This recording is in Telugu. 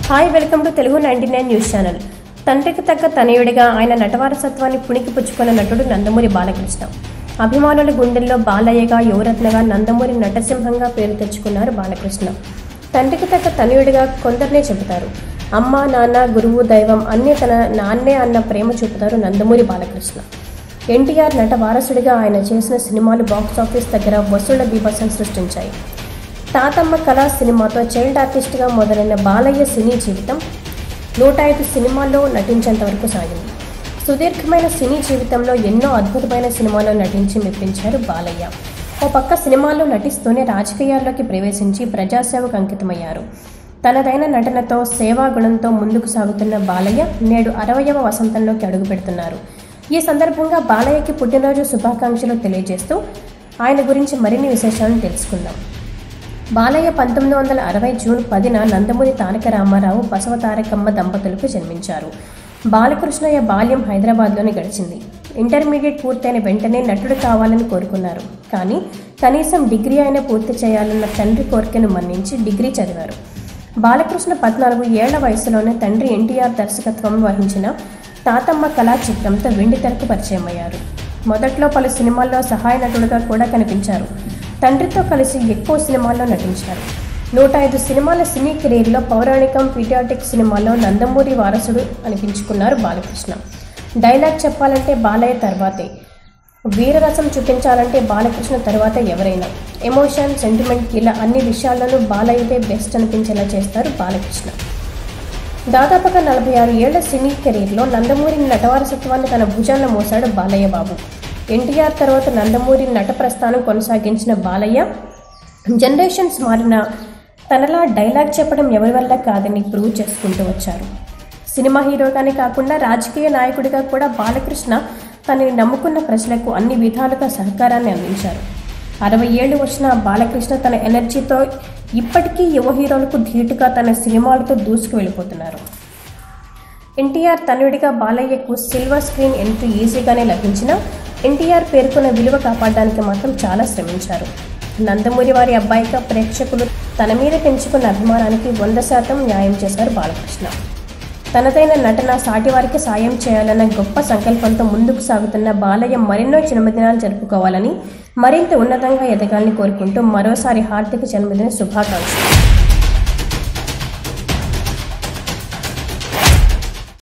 hi welcome to Telugu ninety nine news channel తండ్రికి తగ్గ తనయుడిగా ఆయన నటవారసత్వాన్ని పుణికి పుచ్చుకున్న నటుడు నందమూరి బాలకృష్ణ అభిమానుల గుండెల్లో బాలయ్యగా యువరత్నగా నందమూరి నటసింహంగా పేరు తెచ్చుకున్నారు బాలకృష్ణ తండ్రికి తగ్గ తనయుడిగా కొందరినే చెబుతారు అమ్మ నాన్న గురువు దైవం అన్నీ తన నాన్నే అన్న ప్రేమ చూపుతారు నందమూరి బాలకృష్ణ ఎన్టీఆర్ నట వారసుడిగా ఆయన చేసిన సినిమాలు బాక్సాఫీస్ దగ్గర వసూళ్ల బీభత్సం సృష్టించాయి తాతమ్మ కళా సినిమాతో చైల్డ్ ఆర్టిస్ట్గా మొదలైన బాలయ్య సినీ జీవితం నూట ఐదు సినిమాల్లో నటించేంత వరకు సాగింది సుదీర్ఘమైన సినీ జీవితంలో ఎన్నో అద్భుతమైన సినిమాల్లో నటించి మెప్పించారు బాలయ్య ఓ పక్క సినిమాల్లో నటిస్తూనే రాజకీయాల్లోకి ప్రవేశించి ప్రజాసేవకు అంకితమయ్యారు తనదైన నటనతో సేవా గుణంతో ముందుకు సాగుతున్న బాలయ్య నేడు అరవయవ వసంతంలోకి అడుగుపెడుతున్నారు ఈ సందర్భంగా బాలయ్యకి పుట్టినరోజు శుభాకాంక్షలు తెలియజేస్తూ ఆయన గురించి మరిన్ని విశేషాలను తెలుసుకుందాం బాలయ్య పంతొమ్మిది వందల అరవై జూన్ పదిన నందమూరి తారక రామారావు బసవ తారకమ్మ దంపతులకు జన్మించారు బాలకృష్ణయ్య బాల్యం హైదరాబాద్లోనే గడిచింది ఇంటర్మీడియట్ పూర్తయిన వెంటనే నటుడు కావాలని కోరుకున్నారు కానీ కనీసం డిగ్రీ అయినా పూర్తి చేయాలన్న తండ్రి కోరికను మన్నించి డిగ్రీ చదివారు బాలకృష్ణ పద్నాలుగు ఏళ్ల వయసులోనే తండ్రి ఎన్టీఆర్ దర్శకత్వం వహించిన తాతమ్మ కళా చిత్రంతో వెండి తెరకు పరిచయమయ్యారు మొదట్లో పలు సినిమాల్లో సహాయ నటుడుగా కూడా కనిపించారు తండ్రితో కలిసి ఎక్కువ సినిమాల్లో నటించారు నూట ఐదు సినిమాల సినీ కెరీర్లో పౌరాణికం పీడియాటిక్ సినిమాలో నందమూరి వారసుడు అనిపించుకున్నారు బాలకృష్ణ డైలాగ్ చెప్పాలంటే బాలయ్య తర్వాతే వీరరసం చూపించాలంటే బాలకృష్ణ తర్వాత ఎవరైనా ఎమోషన్ సెంటిమెంట్ ఇలా అన్ని విషయాల్లోనూ బాలయ్యదే బెస్ట్ అనిపించేలా చేస్తారు బాలకృష్ణ దాదాపుగా నలభై ఆరు ఏళ్ల సినీ కెరీర్లో నందమూరి నటవారసత్వాన్ని తన భుజాన మోశాడు బాలయ్య బాబు ఎన్టీఆర్ తర్వాత నందమూరి నట ప్రస్థానం కొనసాగించిన బాలయ్య జనరేషన్స్ మారిన తనలా డైలాగ్ చెప్పడం ఎవరి వల్ల కాదని ప్రూవ్ చేసుకుంటూ వచ్చారు సినిమా హీరోగానే కాకుండా రాజకీయ నాయకుడిగా కూడా బాలకృష్ణ తనని నమ్ముకున్న ప్రజలకు అన్ని విధాలుగా సహకారాన్ని అందించారు అరవై ఏళ్ళు వచ్చిన బాలకృష్ణ తన ఎనర్జీతో ఇప్పటికీ యువ హీరోలకు ధీటుగా తన సినిమాలతో దూసుకు వెళ్ళిపోతున్నారు ఎన్టీఆర్ తనుడిగా బాలయ్యకు సిల్వర్ స్క్రీన్ ఎంట్రీ ఈజీగానే లభించిన ఎన్టీఆర్ పేర్కొన్న విలువ కాపాడడానికి మాత్రం చాలా శ్రమించారు నందమూరి వారి అబ్బాయిగా ప్రేక్షకులు తన మీద పెంచుకున్న అభిమానానికి వంద శాతం న్యాయం చేశారు బాలకృష్ణ తనదైన నటన సాటివారికి సాయం చేయాలన్న గొప్ప సంకల్పంతో ముందుకు సాగుతున్న బాలయ్య మరెన్నో జన్మదినాలు జరుపుకోవాలని మరింత ఉన్నతంగా ఎదగాలని కోరుకుంటూ మరోసారి హార్దిక జన్మదిన శుభాకాంక్షలు